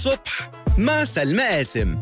صبح مع سلمى قاسم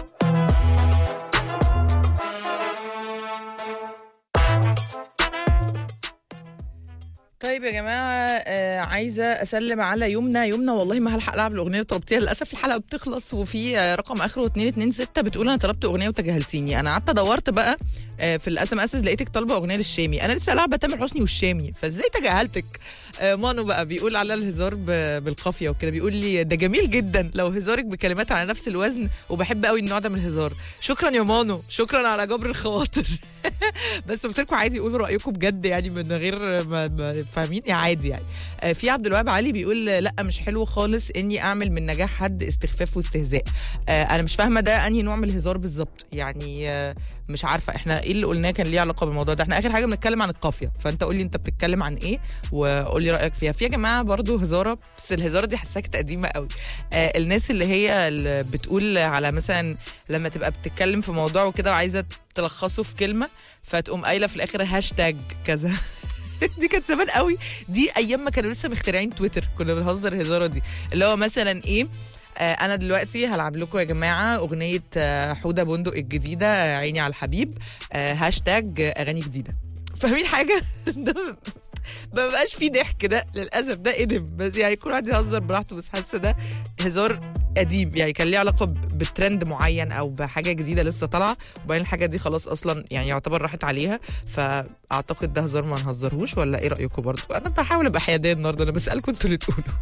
طيب يا جماعة آه عايزة أسلم على يمنى يمنى والله ما هلحق ألعب الأغنية اللي طلبتيها للأسف الحلقة بتخلص وفي آه رقم آخره 226 بتقول أنا طلبت أغنية وتجاهلتيني أنا قعدت دورت بقى آه في الاس ام اس لقيتك طالبة أغنية للشامي أنا لسه لعبة تامر حسني والشامي فإزاي تجاهلتك آه مانو بقى بيقول على الهزار ب- بالقافية وكده بيقول لي ده جميل جدا لو هزارك بكلمات على نفس الوزن وبحب قوي النوع ده من الهزار شكرا يا مانو شكرا على جبر الخواطر بس قلت لكم عادي قولوا رايكم بجد يعني من غير ما, ما فاهمين يا عادي يعني آه، في عبد الوهاب علي بيقول لا مش حلو خالص اني اعمل من نجاح حد استخفاف واستهزاء آه، انا مش فاهمه ده انهي نوع من الهزار بالظبط يعني آه، مش عارفه احنا ايه اللي قلناه كان ليه علاقه بالموضوع ده احنا اخر حاجه بنتكلم عن القافيه فانت قول لي انت بتتكلم عن ايه وقول لي رايك فيها في يا جماعه برضو هزاره بس الهزاره دي حاساها كانت قديمه قوي آه، الناس اللي هي اللي بتقول على مثلا لما تبقى بتتكلم في موضوع وكده وعايزه تلخصه في كلمه فتقوم قايله في الاخر هاشتاج كذا دي كانت زمان قوي دي ايام ما كانوا لسه مخترعين تويتر كنا بنهزر الهزاره دي اللي هو مثلا ايه آه انا دلوقتي هلعب لكم يا جماعه اغنيه آه حوده بندق الجديده آه، عيني على الحبيب آه هاشتاج آه، اغاني جديده فاهمين حاجه ده ما بقاش فيه ضحك ده للاسف ده ادم بس يعني كل واحد يهزر براحته بس حاسه ده هزار قديم يعني كان ليه علاقه ب- بترند معين او بحاجه جديده لسه طالعه وبعدين الحاجه دي خلاص اصلا يعني يعتبر راحت عليها فاعتقد ده هزار ما نهزرهوش ولا ايه رايكم برضو انا بحاول ابقى حياديه النهارده انا بسالكم انتوا اللي تقولوا